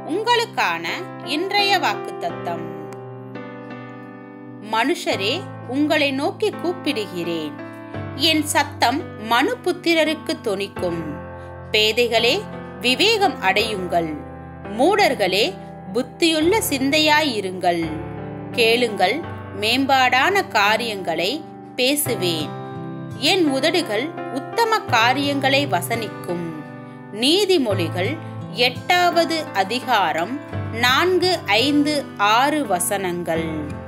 உங்களுக்கான இன்றைய வாக்குத்தத்தம் மனுஷரே உங்களை நோக்கி கூப்பிடுகிறேன் என் சத்தம் மனு புத்திரருக்கு தொனிக்கும் பேதைகளே விவேகம் அடையுங்கள் மூடர்களே புத்தியுள்ள சிந்தையாயிருங்கள் கேளுங்கள் மேம்பாடான காரியங்களை பேசுவேன் என் உதடுகள் உத்தம காரியங்களை வசனிக்கும் நீதிமொழிகள் எட்டாவது அதிகாரம் நான்கு ஐந்து ஆறு வசனங்கள்